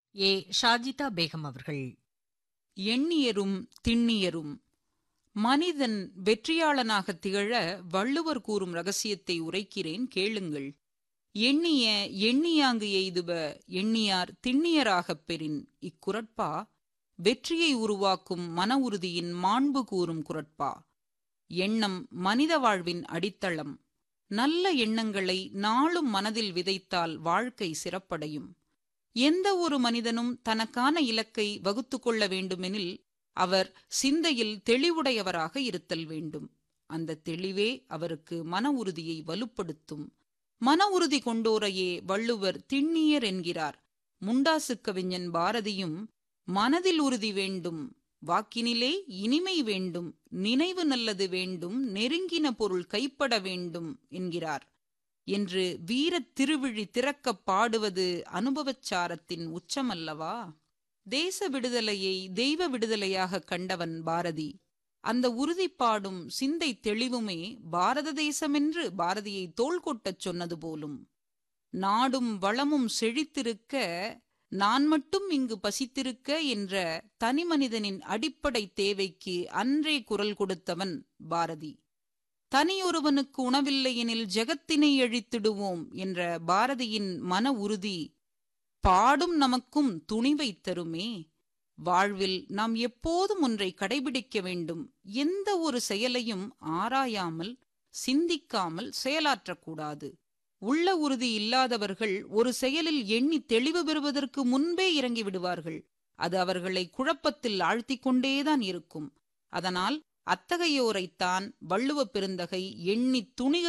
ஏ ஷாஜிதா பேகம் அவர்கள் எண்ணியரும் திண்ணியரும் மனிதன் வெற்றியாளனாக திகழ வள்ளுவர் கூறும் ரகசியத்தை உரைக்கிறேன் கேளுங்கள் எண்ணிய எண்ணியாங்கு எய்துப எண்ணியார் திண்ணியராகப் பெறின் இக்குரட்பா வெற்றியை உருவாக்கும் மன உறுதியின் மாண்பு கூறும் குரட்பா எண்ணம் மனித வாழ்வின் அடித்தளம் நல்ல எண்ணங்களை நாளும் மனதில் விதைத்தால் வாழ்க்கை சிறப்படையும் எந்த ஒரு மனிதனும் தனக்கான இலக்கை வகுத்து கொள்ள வேண்டுமெனில் அவர் சிந்தையில் தெளிவுடையவராக இருத்தல் வேண்டும் அந்த தெளிவே அவருக்கு மன உறுதியை வலுப்படுத்தும் மன உறுதி கொண்டோரையே வள்ளுவர் திண்ணியர் என்கிறார் முண்டாசு கவிஞன் பாரதியும் மனதில் உறுதி வேண்டும் வாக்கினிலே இனிமை வேண்டும் நினைவு நல்லது வேண்டும் நெருங்கின பொருள் கைப்பட வேண்டும் என்கிறார் என்று வீரத் திருவிழி திறக்கப் பாடுவது அனுபவச்சாரத்தின் உச்சமல்லவா தேச விடுதலையை தெய்வ விடுதலையாக கண்டவன் பாரதி அந்த உறுதிப்பாடும் சிந்தை தெளிவுமே பாரத தேசமென்று பாரதியை தோள் கொட்டச் சொன்னது போலும் நாடும் வளமும் செழித்திருக்க நான் மட்டும் இங்கு பசித்திருக்க என்ற தனிமனிதனின் அடிப்படை தேவைக்கு அன்றே குரல் கொடுத்தவன் பாரதி தனியொருவனுக்கு உணவில்லை எனில் ஜெகத்தினை அழித்திடுவோம் என்ற பாரதியின் மன உறுதி பாடும் நமக்கும் துணிவை தருமே வாழ்வில் நாம் எப்போதும் ஒன்றை கடைபிடிக்க வேண்டும் எந்த ஒரு செயலையும் ஆராயாமல் சிந்திக்காமல் செயலாற்றக்கூடாது உள்ள உறுதி இல்லாதவர்கள் ஒரு செயலில் எண்ணி தெளிவு பெறுவதற்கு முன்பே இறங்கி விடுவார்கள் அது அவர்களை குழப்பத்தில் ஆழ்த்திக் கொண்டேதான் இருக்கும் அதனால் அத்தகையோரைத்தான் வள்ளுவ பெருந்தகை எண்ணி துணிக